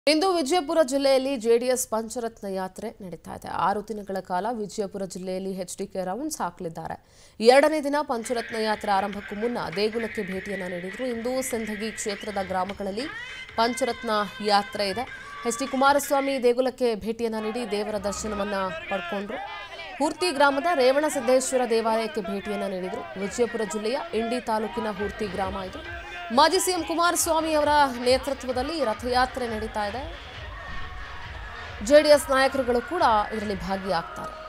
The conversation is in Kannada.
ಇಂದು ವಿಜಯಪುರ ಜಿಲ್ಲೆಯಲ್ಲಿ ಜೆಡಿಎಸ್ ಪಂಚರತ್ನ ಯಾತ್ರೆ ನಡೀತಾ ಇದೆ ಆರು ದಿನಗಳ ಕಾಲ ವಿಜಯಪುರ ಜಿಲ್ಲೆಯಲ್ಲಿ ಎಚ್ಡಿಕೆ ರೌಂಡ್ಸ್ ಹಾಕಲಿದ್ದಾರೆ ಎರಡನೇ ದಿನ ಪಂಚರತ್ನ ಯಾತ್ರೆ ಆರಂಭಕ್ಕೂ ಮುನ್ನ ದೇಗುಲಕ್ಕೆ ಭೇಟಿಯನ್ನ ನೀಡಿದ್ರು ಇಂದು ಸಿಂಧಗಿ ಕ್ಷೇತ್ರದ ಗ್ರಾಮಗಳಲ್ಲಿ ಪಂಚರತ್ನ ಯಾತ್ರೆ ಇದೆ ಎಚ್ ಡಿ ಕುಮಾರಸ್ವಾಮಿ ದೇಗುಲಕ್ಕೆ ಭೇಟಿಯನ್ನ ನೀಡಿ ದೇವರ ದರ್ಶನವನ್ನ ಪಡ್ಕೊಂಡ್ರು ಹೂರ್ತಿ ಗ್ರಾಮದ ರೇವಣಸಿದ್ದೇಶ್ವರ ದೇವಾಲಯಕ್ಕೆ ಭೇಟಿಯನ್ನ ನೀಡಿದರು ವಿಜಯಪುರ ಜಿಲ್ಲೆಯ ಇಂಡಿ ತಾಲೂಕಿನ ಹೂರ್ತಿ ಗ್ರಾಮ ಇದು ಮಾಜಿ ಸಿಎಂ ಕುಮಾರಸ್ವಾಮಿ ಅವರ ನೇತೃತ್ವದಲ್ಲಿ ಈ ರಥಯಾತ್ರೆ ನಡೀತಾ ಇದೆ ಜೆಡಿಎಸ್ ನಾಯಕರುಗಳು ಕೂಡ ಇದರಲ್ಲಿ ಭಾಗಿಯಾಗ್ತಾರೆ